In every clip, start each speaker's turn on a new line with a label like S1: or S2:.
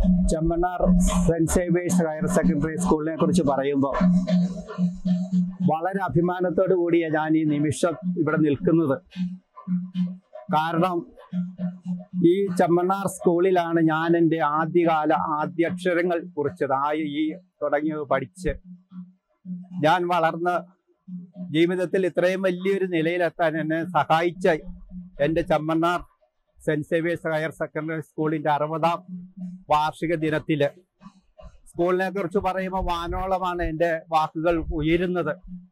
S1: Chemmannar saint Xavier's higher secondary സ്കൂളിനെ കുറിച്ച് പറയുമ്പോൾ വളരെ അഭിമാനത്തോടു കൂടിയാണ് ഞാൻ ഈ നിമിഷം ഇവിടെ നിൽക്കുന്നത് കാരണം ഈ ചെമ്മണ്ണാർ സ്കൂളിലാണ് ഞാൻ എൻ്റെ ആദ്യകാല ആദ്യാക്ഷരങ്ങൾ കുറിച്ചത് ആ ഈ തുടങ്ങിയത് പഠിച്ച് ഞാൻ വളർന്ന് ജീവിതത്തിൽ ഇത്രയും വലിയൊരു നിലയിലെത്താൻ എന്നെ സഹായിച്ച എൻ്റെ Chemmannar saint Xavier's higher secondary സ്കൂളിന്റെ അറുപതാം വാർഷിക ദിനത്തില് സ്കൂളിനെ കുറിച്ച് പറയുമ്പോൾ വാനോളമാണ് എൻ്റെ വാക്കുകൾ ഉയരുന്നത്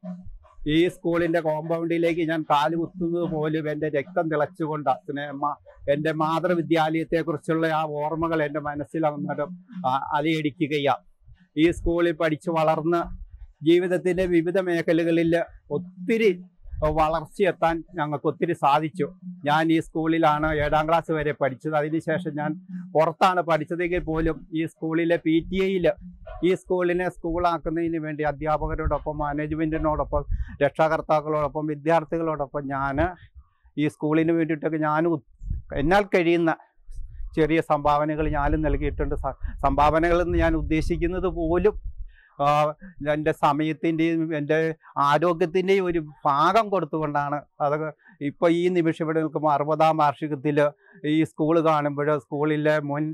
S1: ഈ സ്കൂളിന്റെ കോമ്പൗണ്ടിലേക്ക് ഞാൻ കാല് കുത്തുന്നത് പോലും എൻ്റെ രക്തം തിളച്ചുകൊണ്ട് സ്നേഹ എൻ്റെ മാതൃവിദ്യാലയത്തെ കുറിച്ചുള്ള ആ ഓർമ്മകൾ എൻ്റെ മനസ്സിൽ അന്നേരം ആ- അലയടിക്കുകയാണ് ഈ സ്കൂളിൽ പഠിച്ചു വളർന്ന് ജീവിതത്തിന്റെ വിവിധ മേഖലകളിൽ ഒത്തിരി വളർച്ചയെത്താൻ ഞങ്ങൾക്ക് ഒത്തിരി സാധിച്ചു ഞാൻ ഈ സ്കൂളിലാണ് ഏഴാം ക്ലാസ് വരെ പഠിച്ചത് അതിനുശേഷം ഞാൻ പുറത്താണ് പഠിച്ചതെങ്കിൽ പോലും ഈ സ്കൂളിലെ പി ടി എയിൽ ഈ സ്കൂളിനെ സ്കൂളാക്കുന്നതിന് വേണ്ടി അധ്യാപകരോടൊപ്പം മാനേജ്മെന്റിനോടൊപ്പം രക്ഷാകർത്താക്കളോടൊപ്പം വിദ്യാർത്ഥികളോടൊപ്പം ഞാൻ ഈ സ്കൂളിന് വേണ്ടിയിട്ടൊക്കെ ഞാൻ ഉത്- എന്നാൽ കഴിയുന്ന ചെറിയ സംഭാവനകൾ ഞാനും നൽകിയിട്ടുണ്ട് സ- സംഭാവനകളെന്ന് ഞാൻ ഉദ്ദേശിക്കുന്നത് പോലും ആ, എൻ്റെ സമയത്തിൻ്റെയും എൻ്റെ ആരോഗ്യത്തിൻ്റെയും ഒരു ഭാഗം കൊടുത്തുകൊണ്ടാണ് അതൊക്കെ ഇപ്പോൾ ഈ നിമിഷം ഇവിടെ നിൽക്കുമ്പോൾ അറുപതാം വാർഷികത്തിൽ ഈ സ്കൂൾ കാണുമ്പോൾ സ്കൂളിലെ മുൻ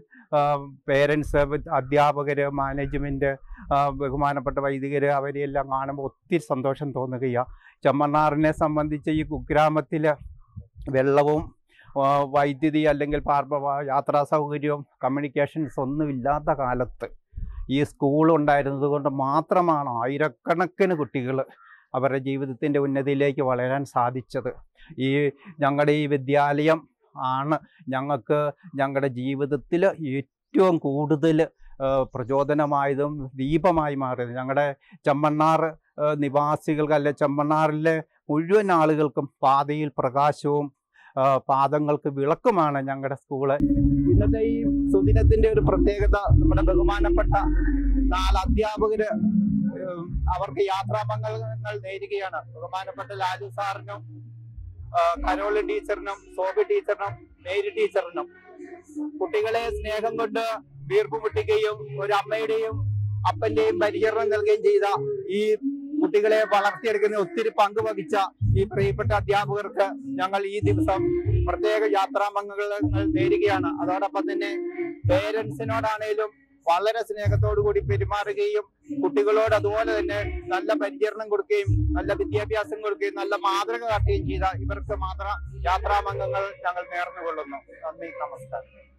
S1: പേരൻസ് അധ്യാപകർ മാനേജ്മെൻറ്റ് ബഹുമാനപ്പെട്ട വൈദികർ അവരെയെല്ലാം കാണുമ്പോൾ ഒത്തിരി സന്തോഷം തോന്നുകയാണ് ചെമ്മണ്ണാറിനെ സംബന്ധിച്ച് ഈ കുഗ്രാമത്തിൽ വെള്ളവും ആ, വൈദ്യുതി അല്ലെങ്കിൽ പാർപ്പ യാത്രാ സൗകര്യവും കമ്മ്യൂണിക്കേഷൻസ് ഒന്നും ഇല്ലാത്ത കാലത്ത് ഈ സ്കൂൾ ഉണ്ടായിരുന്നത് കൊണ്ട് മാത്രമാണ് ആയിരക്കണക്കിന് കുട്ടികൾ അവരുടെ ജീവിതത്തിൻ്റെ ഉന്നതിയിലേക്ക് വളരാൻ സാധിച്ചത് ഈ ഞങ്ങളുടെ ഈ വിദ്യാലയം ആണ് ഞങ്ങൾക്ക് ഞങ്ങളുടെ ജീവിതത്തിൽ ഏറ്റവും കൂടുതൽ പ്രചോദനമായതും ദീപമായി മാറിയത് ഞങ്ങളുടെ ചെമ്മണ്ണാർ ആ, നിവാസികൾക്ക് അല്ലെ ചെമ്മണ്ണാറിലെ മുഴുവൻ ആളുകൾക്കും പാതയിൽ പ്രകാശവും ആ, പാദങ്ങൾക്ക് വിളക്കുമാണ് ഞങ്ങളുടെ സ്കൂള് ഇന്നത്തെ ഈ സുദിനത്തിന്റെ ഒരു പ്രത്യേകത നമ്മുടെ ബഹുമാനപ്പെട്ട നാല് അധ്യാപകര് ഉം, അവർക്ക് യാത്രാമംഗളങ്ങൾ നേരുകയാണ് ബഹുമാനപ്പെട്ട ലാലു സാറിനും ആ, കരോളി ടീച്ചറിനും സോബി ടീച്ചറിനും മേരി ടീച്ചറിനും കുട്ടികളെ സ്നേഹം കൊണ്ട് വീർപ്പ് മുട്ടിക്കുകയും ഒരു അമ്മയുടെയും അപ്പന്റെയും പരിചരണം നൽകുകയും ചെയ്ത ഈ കുട്ടികളെ വളർത്തിയെടുക്കുന്ന ഒത്തിരി പങ്ക് വഹിച്ച ഈ പ്രിയപ്പെട്ട അധ്യാപകർക്ക് ഞങ്ങൾ ഈ ദിവസം പ്രത്യേക യാത്രാമംഗളങ്ങൾ നേരുകയാണ് അതോടൊപ്പം തന്നെ പേരൻസിനോടാണേലും വളരെ സ്നേഹത്തോടു കൂടി പെരുമാറുകയും കുട്ടികളോട് അതുപോലെ തന്നെ നല്ല പരിചരണം കൊടുക്കുകയും നല്ല വിദ്യാഭ്യാസം കൊടുക്കുകയും നല്ല മാതൃക കാട്ടുകയും ചെയ്ത ഇവർക്ക് മാത്ര യാത്രാമംഗങ്ങൾ ഞങ്ങൾ നേർന്നുകൊള്ളുന്നു നന്ദി നമസ്കാരം